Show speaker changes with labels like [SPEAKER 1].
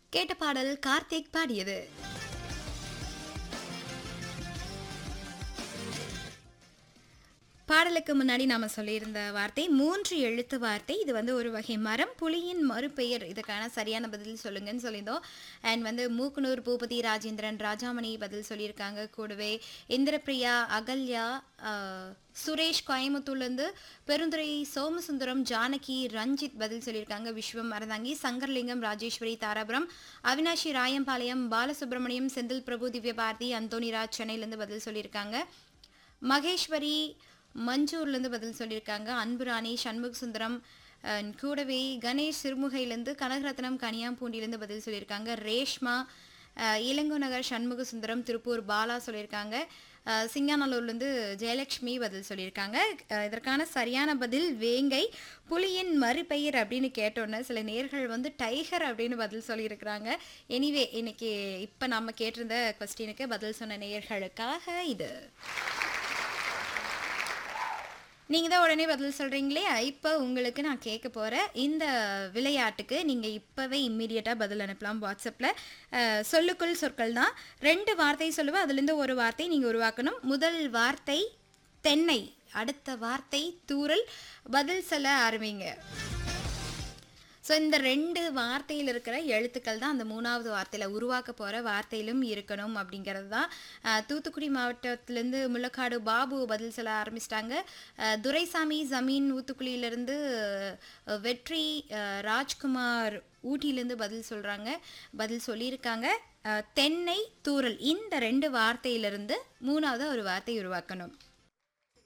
[SPEAKER 1] கேட்ட பாடல் கார்த்திக் பாடியது பாடலுக்கு முன்னாடி நாம சொல்லியிருந்த வார்த்தை மூன்று எழுத்து வார்த்தை இது வந்து ஒரு வகை மரம் புலியின் மறுபெயர் இதுக்கான சரியான பதில் சொல்லுங்கன்னு சொல்லியிருந்தோம் அண்ட் வந்து மூக்குனூர் பூபதி ராஜேந்திரன் ராஜாமணி பதில் சொல்லியிருக்காங்க கூடவே இந்திரபிரியா அகல்யா ஆஹ், சுரேஷ் கோயம்புத்தூர்லேருந்து பெருந்துறை சோமசுந்தரம் ஜானகி ரஞ்சித் பதில் சொல்லியிருக்காங்க விஸ்வம் மரதாங்கி சங்கர்லிங்கம் ராஜேஸ்வரி தாராபுரம் அவினாஷி ராயம்பாளையம் பாலசுப்ரமணியம் செந்தில் பிரபு திவ்யபாரதி அந்தோனிராஜ் சென்னையிலேருந்து பதில் சொல்லியிருக்காங்க மகேஸ்வரி மஞ்சூர்லேருந்து பதில் சொல்லியிருக்காங்க அன்புராணி சண்முக சுந்தரம் அஹ், கூடவே கணேஷ் சிறுமுகையிலேருந்து கனகரத்னம் கனியாம்பூண்டிலேருந்து பதில் சொல்லியிருக்காங்க ரேஷ்மா அஹ், இளங்கோ நகர் சண்முக சுந்தரம் திருப்பூர் பாலா சொல்லியிருக்காங்க அஹ், சிங்காநல்லூர்லேருந்து ஜெயலக்ஷ்மி பதில் சொல்லியிருக்காங்க அஹ், இதற்கான சரியான பதில் வேங்கை புலியின் மறுபெயர் அப்படின்னு கேட்டோன்னே சில நேர்கள் வந்து டைகர் அப்படின்னு பதில் சொல்லியிருக்கிறாங்க எனிவே இன்னைக்கு இப்போ நம்ம கேட்டிருந்த கொஸ்டினுக்கு பதில் சொன்ன நேயர்களுக்காக இது நீங்கள் தான் உடனே பதில் சொல்கிறீங்களே இப்போ உங்களுக்கு நான் கேட்க போகிற இந்த விளையாட்டுக்கு நீங்கள் இப்போவே இம்மீடியட்டாக பதில் அனுப்பலாம் வாட்ஸ்அப்பில் சொல்லுக்குள் சொற்கள் தான் ரெண்டு வார்த்தை சொல்லுவேன் அதுலேருந்து ஒரு வார்த்தை நீங்கள் உருவாக்கணும் முதல் வார்த்தை தென்னை அடுத்த வார்த்தை தூறல் பதில் சொல்ல ஆரம்பிங்க ஸோ இந்த ரெண்டு வார்த்தையில் இருக்கிற எழுத்துக்கள் தான் அந்த மூணாவது வார்த்தையில் உருவாக்க போகிற வார்த்தையிலும் இருக்கணும் அப்படிங்கிறது தான் அஹ், தூத்துக்குடி மாவட்டத்திலேருந்து முள்ளக்காடு பாபு பதில் சொல்ல ஆரம்பிச்சிட்டாங்க அஹ், துரைசாமி ஜமீன் ஊத்துக்குளியிலேருந்து அஹ், வெற்றி அஹ், ராஜ்குமார் ஊட்டியிலேருந்து பதில் சொல்கிறாங்க பதில் சொல்லியிருக்காங்க அஹ், தென்னை தூறல் இந்த ரெண்டு வார்த்தையிலிருந்து மூணாவது ஒரு வார்த்தை உருவாக்கணும்